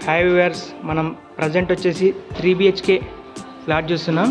hi viewers మనం present వచ్చేసి three BHK flat చూస్తున్నాం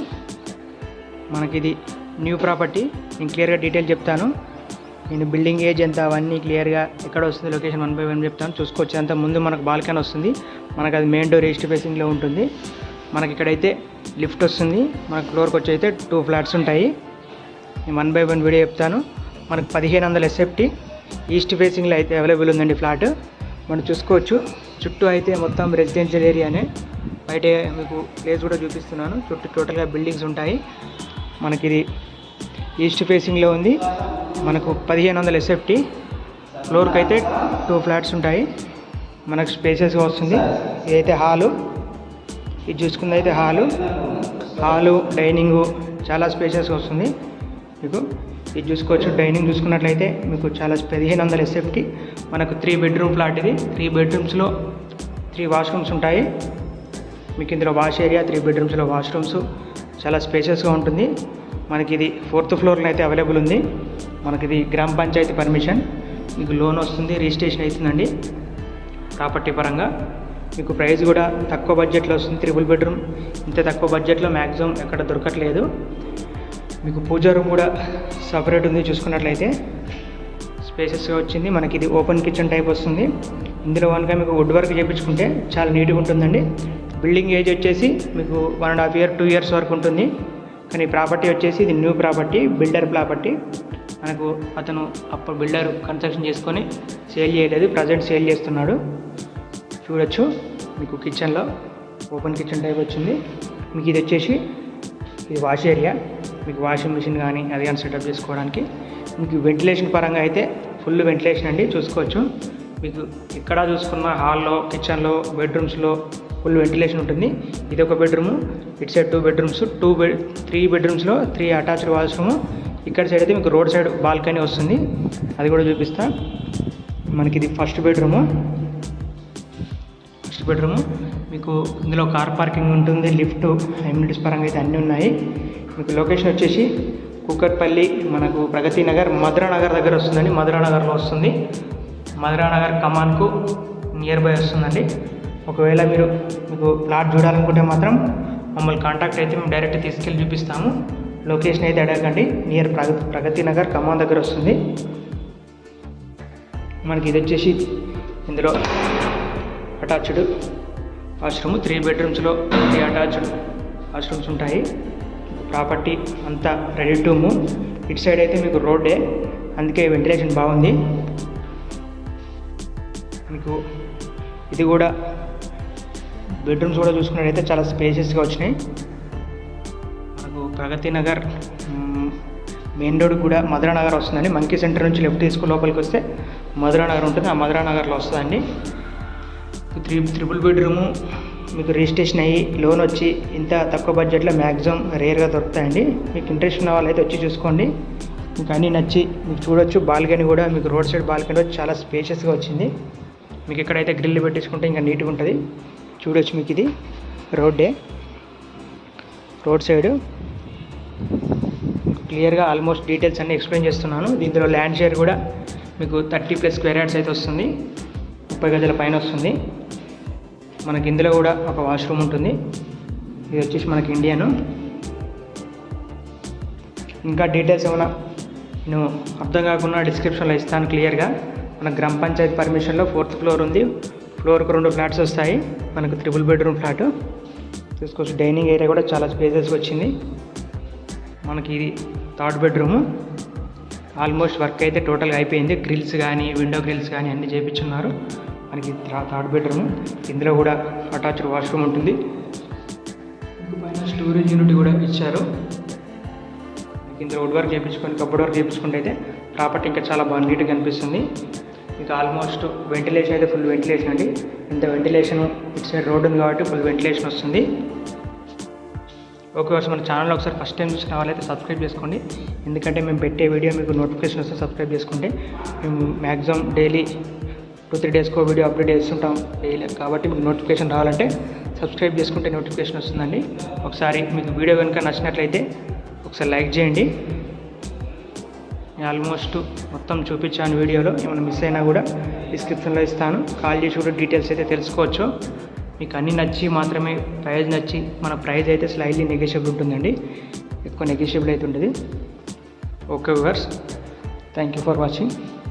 మనకి ఇది న్యూ ప్రాపర్టీ నేను క్లియర్గా డీటెయిల్ చెప్తాను నేను బిల్డింగ్ ఏజ్ ఎంత అవన్నీ క్లియర్గా ఎక్కడ వస్తుంది లొకేషన్ వన్ బై వన్ చెప్తాను చూసుకోవచ్చు అంత ముందు మనకు బాల్కనీ వస్తుంది మనకు అది మెయిన్ డోర్ ఈస్ట్ ఫేసింగ్లో ఉంటుంది మనకి ఇక్కడైతే లిఫ్ట్ వస్తుంది మనకు ఫ్లోర్కి వచ్చి అయితే టూ ఫ్లాట్స్ ఉంటాయి నేను వన్ బై వన్ వీడియో చెప్తాను మనకు పదిహేను వందల ఎస్ఎఫ్టీ ఈస్ట్ ఫేసింగ్లో అయితే అవైలబుల్ ఉందండి ఫ్లాట్ మనం చూసుకోవచ్చు చుట్టూ అయితే మొత్తం రెసిడెన్షియల్ ఏరియానే బయట మీకు ప్లేస్ కూడా చూపిస్తున్నాను చుట్టూ టోటల్గా బిల్డింగ్స్ ఉంటాయి మనకి ఇది ఈస్ట్ ఫేసింగ్లో ఉంది మనకు పదిహేను వందల ఎస్ఎఫ్టీ ఫ్లోర్కి అయితే టూ ఫ్లాట్స్ ఉంటాయి మనకు స్పేసెస్గా వస్తుంది ఇదైతే హాలు ఇది చూసుకుంది అయితే హాలు హాలు డైనింగు చాలా స్పేసెస్గా వస్తుంది మీకు ఇది చూసుకోవచ్చు డైనింగ్ చూసుకున్నట్లయితే మీకు చాలా పదిహేను వందల ఎస్ఎఫ్టీ మనకు త్రీ బెడ్రూమ్ ఫ్లాట్ ఇది త్రీ బెడ్రూమ్స్లో త్రీ వాష్రూమ్స్ ఉంటాయి మీకు ఇందులో వాష్ ఏరియా త్రీ బెడ్రూమ్స్లో వాష్రూమ్స్ చాలా స్పేషియస్గా ఉంటుంది మనకి ఇది ఫోర్త్ ఫ్లోర్లో అయితే అవైలబుల్ ఉంది మనకి ఇది గ్రామ పంచాయతీ పర్మిషన్ మీకు లోన్ వస్తుంది రిజిస్ట్రేషన్ అవుతుందండి ప్రాపర్టీ పరంగా మీకు ప్రైస్ కూడా తక్కువ బడ్జెట్లో వస్తుంది త్రిబుల్ బెడ్రూమ్ ఇంత తక్కువ బడ్జెట్లో మ్యాక్సిమం ఎక్కడ దొరకట్లేదు మీకు పూజా రూమ్ కూడా సపరేట్ ఉంది చూసుకున్నట్లయితే స్పేసెస్గా వచ్చింది మనకి ఇది ఓపెన్ కిచెన్ టైప్ వస్తుంది ఇందులో కనుక మీకు వుడ్ వర్క్ చేయించుకుంటే చాలా నీట్గా ఉంటుందండి బిల్డింగ్ ఏజ్ వచ్చేసి మీకు one and half year two years వరకు ఉంటుంది కానీ ప్రాపర్టీ వచ్చేసి ఇది న్యూ ప్రాపర్టీ బిల్డర్ ప్రాపర్టీ మనకు అతను అప్పుడు బిల్డర్ కన్స్ట్రక్షన్ చేసుకొని సేల్ చేయలేదు ప్రజెంట్ సేల్ చేస్తున్నాడు చూడొచ్చు మీకు కిచెన్లో ఓపెన్ కిచెన్ టైప్ వచ్చింది మీకు ఇది వచ్చేసి ఇది వాష్ ఏరియా మీకు వాషింగ్ మిషన్ కానీ అది కానీ సెటప్ చేసుకోవడానికి మీకు వెంటిలేషన్ పరంగా అయితే ఫుల్ వెంటిలేషన్ అండి చూసుకోవచ్చు మీకు ఎక్కడ చూసుకున్న హాల్లో కిచెన్లో బెడ్రూమ్స్లో ఫుల్ వెంటిలేషన్ ఉంటుంది ఇది ఒక బెడ్రూమ్ ఇటు side two bedrooms two bed three బెడ్రూమ్స్లో త్రీ అటాచ్డ్ వాష్రూమ్ ఇక్కడ సైడ్ అయితే మీకు రోడ్ సైడ్ బాల్కనీ వస్తుంది అది కూడా చూపిస్తా మనకి ఇది ఫస్ట్ బెడ్రూము ఫస్ట్ బెడ్రూమ్ మీకు ఇందులో కార్ పార్కింగ్ ఉంటుంది లిఫ్ట్ ఎమ్యూనిటీస్ పరంగా అయితే అన్నీ ఉన్నాయి మీకు లొకేషన్ వచ్చేసి కూకట్పల్లి మనకు ప్రగతి నగర్ మధురా నగర్ దగ్గర వస్తుందండి మధురా నగర్లో వస్తుంది మధురా నగర్ కమాన్కు నియర్ బై వస్తుందండి ఒకవేళ మీరు మీకు ప్లాట్ చూడాలనుకుంటే మాత్రం మమ్మల్ని కాంటాక్ట్ అయితే మేము డైరెక్ట్ తీసుకెళ్ళి చూపిస్తాము లొకేషన్ అయితే అడగండి నియర్ ప్రగతి ప్రగతి నగర్ కమాన్ దగ్గర వస్తుంది మనకి ఇది వచ్చేసి ఇందులో అటాచ్డ్ వాష్రూమ్ త్రీ బెడ్రూమ్స్లో త్రీ అటాచ్డ్ వాష్రూమ్స్ ఉంటాయి ప్రాపర్టీ అంతా రెడీ టు మూవ్ ఇటు సైడ్ అయితే మీకు రోడ్డే అందుకే వెంటిలేషన్ బాగుంది మీకు ఇది కూడా బెడ్రూమ్స్ కూడా చూసుకున్నట్టయితే చాలా స్పేసెస్గా వచ్చినాయి మనకు ప్రగతి నగర్ మ్, మెయిన్ రోడ్ కూడా మధురా నగర్ వస్తుందండి మంకీ సెంటర్ నుంచి లెఫ్ట్ తీసుకుని లోపలికి వస్తే మధురా నగర్ ఉంటుంది ఆ మధురా నగర్లో వస్తుందండి త్రీ త్రిపుల్ బెడ్రూము మీకు రిజిస్ట్రేషన్ అయ్యి లోన్ వచ్చి ఇంత తక్కువ బడ్జెట్లో మ్యాక్సిమం రేర్గా దొరుకుతాయండి మీకు ఇంట్రెస్ట్ ఉన్న వాళ్ళైతే వచ్చి చూసుకోండి మీకు అన్నీ నచ్చి మీకు చూడొచ్చు బాల్కనీ కూడా మీకు రోడ్ సైడ్ బాల్కనీ వచ్చి చాలా స్పేషియస్గా వచ్చింది మీకు ఎక్కడైతే గ్రిల్ పెట్టించుకుంటే ఇంకా నీట్గా ఉంటుంది చూడొచ్చు మీకు ఇది రోడ్డే రోడ్ సైడ్ క్లియర్గా ఆల్మోస్ట్ డీటెయిల్స్ అన్నీ ఎక్స్ప్లెయిన్ చేస్తున్నాను దీంట్లో ల్యాండ్ షేర్ కూడా మీకు థర్టీ ప్లస్ స్క్వేర్ యార్డ్స్ అయితే వస్తుంది ముప్పై గజల పైన వస్తుంది మనకి ఇందులో కూడా ఒక వాష్రూమ్ ఉంటుంది ఇది వచ్చేసి మనకి ఇండియను ఇంకా డీటెయిల్స్ ఏమైనా నేను అర్థం కాకుండా డిస్క్రిప్షన్లో ఇస్తాను క్లియర్గా మన గ్రామ పంచాయతీ పర్మిషన్లో ఫోర్త్ ఫ్లోర్ ఉంది ఫ్లోర్కి రెండు ఫ్లాట్స్ వస్తాయి మనకు త్రిబుల్ బెడ్రూమ్ ఫ్లాట్ చూసుకోవచ్చు డైనింగ్ ఏరియా కూడా చాలా స్పేసెస్ వచ్చింది మనకి ఇది థర్డ్ బెడ్రూము ఆల్మోస్ట్ వర్క్ అయితే టోటల్గా అయిపోయింది గ్రిల్స్ కానీ విండో గ్రిల్స్ కానీ అన్నీ చేయించున్నారు మనకి థర్డ్ బెడ్రూమ్ ఇందులో కూడా అటాచ్డ్ వాష్రూమ్ ఉంటుంది పైన స్టోరేజ్ యూనిట్ కూడా ఇచ్చారు మీకు ఇందులో వుడ్ వర్క్ చేయించుకొని కబోర్డ్ వర్క్ చేయించుకుంటే అయితే ప్రాపర్టీ ఇంకా చాలా బాగా నీట్గా కనిపిస్తుంది మీకు ఆల్మోస్ట్ వెంటిలేషన్ అయితే ఫుల్ వెంటిలేషన్ అండి ఇంత వెంటిలేషన్ ఇటు సైడ్ రోడ్ ఉంది కాబట్టి ఫుల్ వెంటిలేషన్ వస్తుంది ఓకే వర్స్ మన ఛానల్ ఒకసారి ఫస్ట్ టైం చూసిన వాళ్ళైతే సబ్స్క్రైబ్ చేసుకోండి ఎందుకంటే మేము పెట్టే వీడియో మీకు నోటిఫికేషన్ వస్తే సబ్స్క్రైబ్ చేసుకుంటే మేము మ్యాక్సిమం డైలీ టూ త్రీ డేస్కో వీడియో అప్డేట్ చేస్తుంటాం డైలీ కాబట్టి మీకు నోటిఫికేషన్ రావాలంటే సబ్స్క్రైబ్ చేసుకుంటే నోటిఫికేషన్ వస్తుందండి ఒకసారి మీకు వీడియో కనుక నచ్చినట్లయితే ఒకసారి లైక్ చేయండి నేను ఆల్మోస్ట్ మొత్తం చూపించాను వీడియోలో ఏమైనా మిస్ అయినా కూడా డిస్క్రిప్షన్లో ఇస్తాను కాల్ చేసి కూడా డీటెయిల్స్ అయితే తెలుసుకోవచ్చు మీకు అన్నీ నచ్చి మాత్రమే ప్రైజ్ నచ్చి మన ప్రైజ్ అయితే స్లైడ్లీ నెగోషియబుల్ ఉంటుందండి ఎక్కువ నెగోషియబుల్ అయితే ఉంటుంది okay viewers thank you for watching